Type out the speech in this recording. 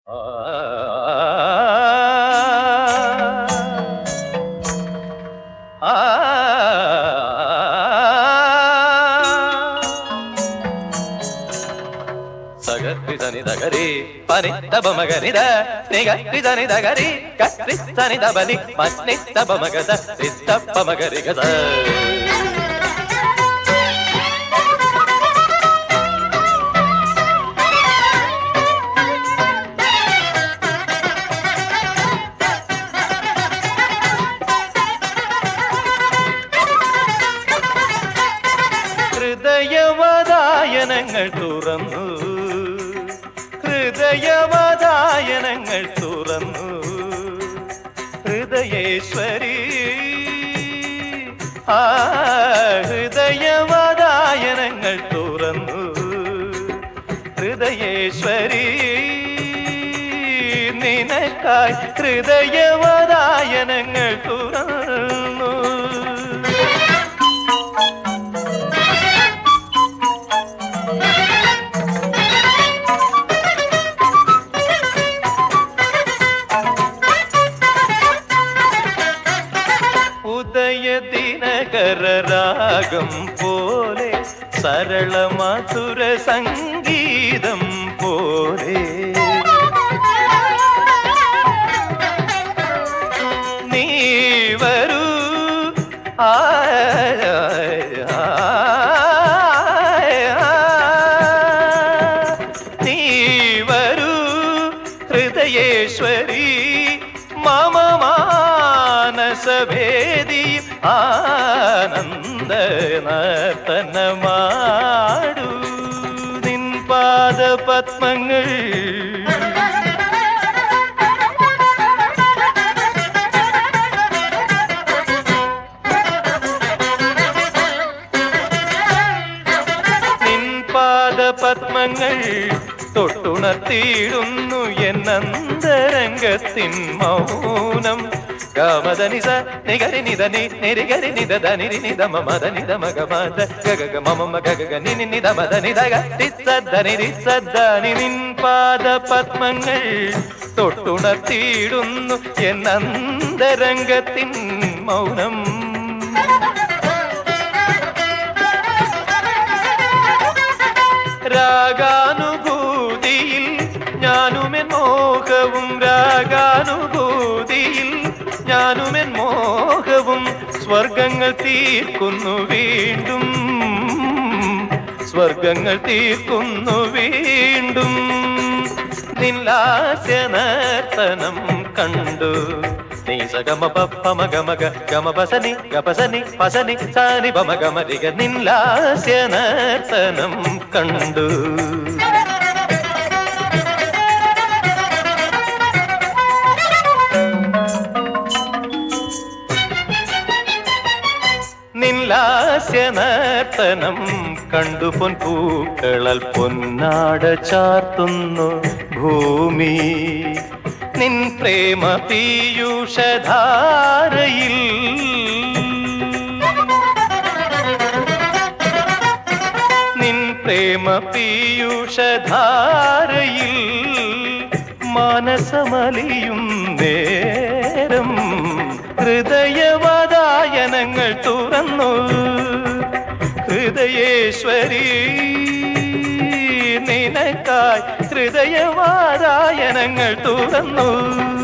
సగరి దని దగరి పని తబమగరిద నిగరి దని దగరి కరి సని దబని మని తబమగద రిస్తపమగరి గద ഹൃദയവദായനങ്ങൾ തുറന്നു ഹൃദയവദായനങ്ങൾ തുറന്നു ഹൃദയേശ്വരി ആ ഹൃദയവദായനങ്ങൾ തുറന്നു ഹൃദയേശ്വരി നിനക്കായി ഹൃദയവദായനങ്ങൾ തുറന്നു ഉദയ ദിനകര രാഗം പോലെ സരള മധുര സംഗീതം പോലെ നീ വരൂ ആ, ആ, നീ വരൂ ഹൃദയേശ്വരി മമ മാനസഭേദി ആനന്ദ നർത്തനമാടു നിൻ പാദ പത്മങ്ങൾ നിൻ പാദ പത്മങ്ങൾ തൊട്ടുണർത്തിയിടുന്നു എന്നന്തരംഗത്തിൻ മൗനം ഗമദനിസ നിഗരി നിധനി നിരിഗരി നിധ ധനിരി നിധ മമ ധനി ധ മഗ മദ ഗഗ മമ ഗഗ നിനി നിധ മദ നിധ ഗ രിസദ്ധനി രിസദ്ധനി നിൻ പാദ പത്മങ്ങൾ തൊട്ടുണർത്തിയിടുന്നു എന്നന്തരംഗത്തിൻ മൗനം രാഗാനുഭൂതിയിൽ ഞാനുമെൻ മോഹവും രാഗാനുഭൂതിയിൽ ഞാനുമെൻ മോഹവും സ്വർഗങ്ങൾ തീർക്കുന്നു വീണ്ടും സ്വർഗങ്ങൾ തീർക്കുന്നു വീണ്ടും നില്ലാസ്യനർത്തനം കണ്ടു നീ സഗമ പമ ഗമഗ ഗമ പസനി ഗപസനി പസനി സാനി പമ ഗമരിക നില്ലാസ്യനർത്തനം കണ്ടു നില്ലാസ്യനർത്തനം കണ്ടു പൊൻ പൂക്കളൽ പൊന്നാട ചാർത്തുന്നു ഭൂമി നിൻ പ്രേമ പീയൂഷധാരയിൽ നിൻ പ്രേമ പീയൂഷധാരയിൽ മാനസമലിയും നേരം ഹൃദയവാതായനങ്ങൾ തുറന്നു ഹൃദയേശ്വരി നിനക്കായി ഹൃദയവാതായനങ്ങൾ തുറന്നു